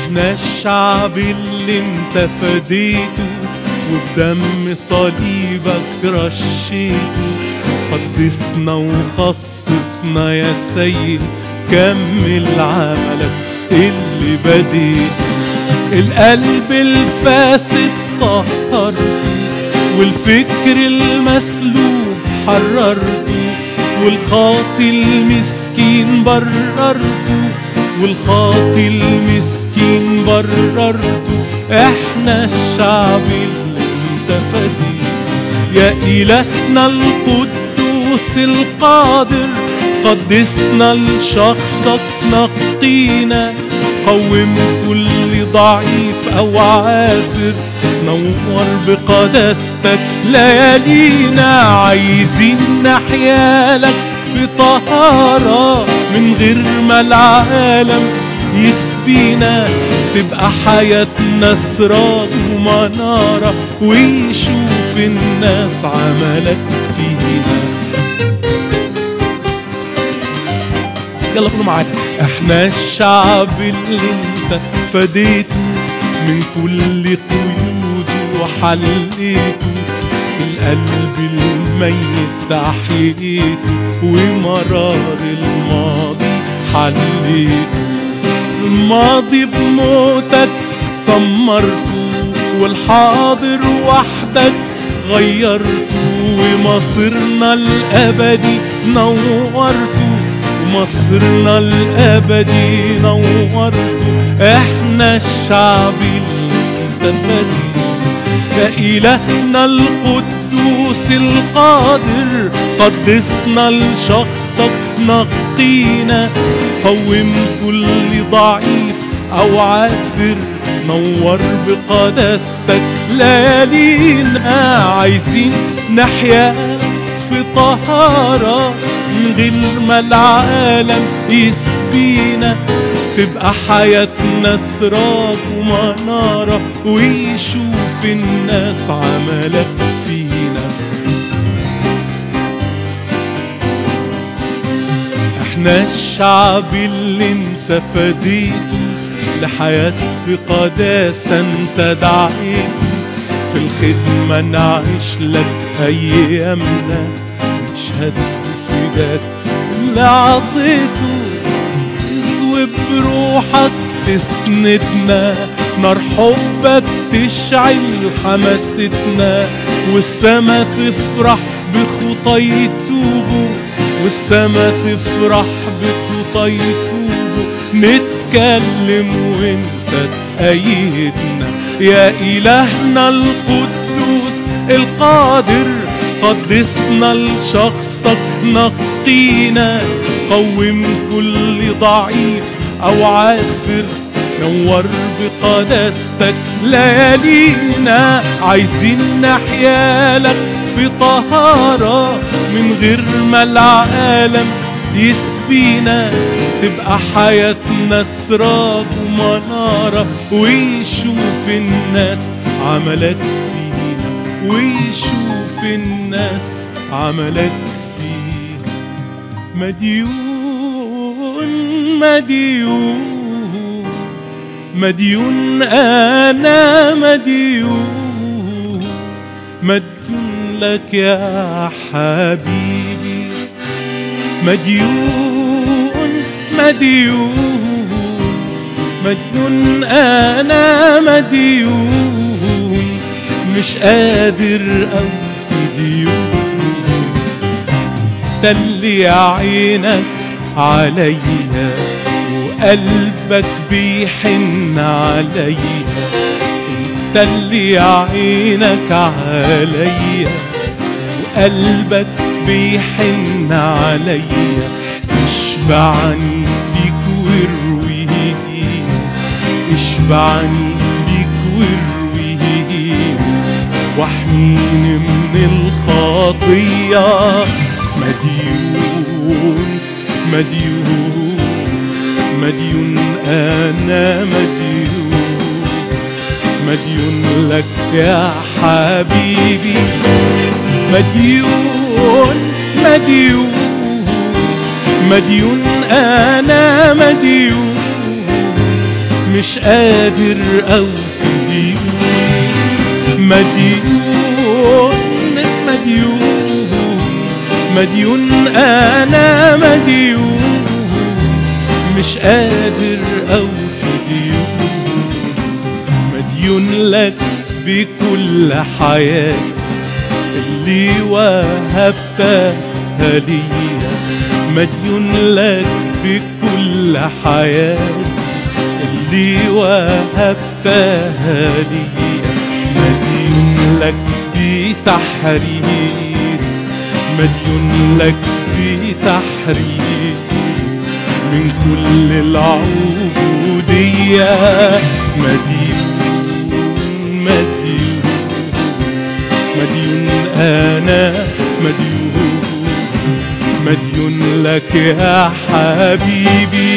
احنا الشعب اللي انت فديته وبدم صليبك رشيته قدسنا وخصصنا يا سيد كمل عملك اللي بديته القلب الفاسد طهرته والفكر المسلوب حررته والخاطي المسكين بررته والخاطي المسكين بررته احنا الشعب اللي انت فديه يا إلهنا القدوس القادر قدسنا لشخصك نقينا قوم كل ضعيف أو عاثر نور بقداستك ليالينا عايزين نحيالك في طهارة من غير ما العالم يسبينا تبقى حياتنا سراج ومنارة ويشوف الناس عملك فينا يلا قولوا معانا احنا الشعب اللي انت فديته من كل قيوده وحليته القلب الميت احييته ومرار الماضي حليته الماضي بموتك سمرته والحاضر وحدك غيرته ومصيرنا الابدي نورته ومصيرنا الابدي نورته احنا الشعب اللي فديه يا إلهنا القدوس القادر قدسنا لشخصك نقينا قوم كل ضعيف أو عاثر نور بقداستك ليالينا عايزين نحيا في طهارة من غير ما العالم يسبينا تبقى حياتنا سراج ومنارة ويشوف الناس عملك فينا احنا الشعب اللي انت فديته لحياة في قداسة انت دعيته في الخدمة نعيش لك أيامنا نشهد فداك اللي عطيته وبروحك تسندنا نار حبك تشعل حماستنا والسما تفرح بخطى يتوبوا والسما تفرح بخطى يتوبوا نتكلم وانت تأيدنا يا إلهنا القدوس القادر قدسنا لشخصك نقينا قوم كل ضعيف أو عاثر نور بقداستك ليالينا عايزين نحيالك في طهارة من غير ما العالم يسبينا تبقى حياتنا سراج ومنارة ويشوف الناس عملك فينا ويشوف الناس عملك فينا مديون مديون مديون أنا مديون مديون لك يا حبيبي مديون مديون مديون أنا مديون مش قادر أوفي ديون تلي عينك عليا وقلبك بيحن عليا انت اللي عينك عليا وقلبك بيحن عليا اشبعني بيك ورويني اشبعني بيك ورويني واحميني من الخطيه مديون مديون مديون أنا مديون مديون لك يا حبيبي مديون مديون مديون أنا مديون مش قادر أوفي ديوني مديون مديون مديون أنا مديون مش قادر أوفي ديوني مديون لك بكل حياتي اللي وهبتها ليا مديون لك بكل حياتي اللي وهبتها ليا مديون لك بتحرير مديون لك بتحرير من كل العبودية مديون مديون مديون أنا مديون مديون لك يا حبيبي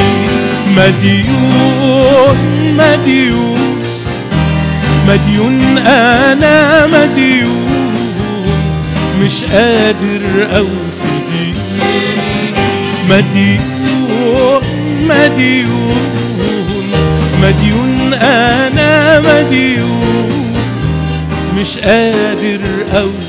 مديون مديون مديون أنا مديون مش قادر أوفي ديون مديون مديون مديون أنا مديون مش قادر أوفي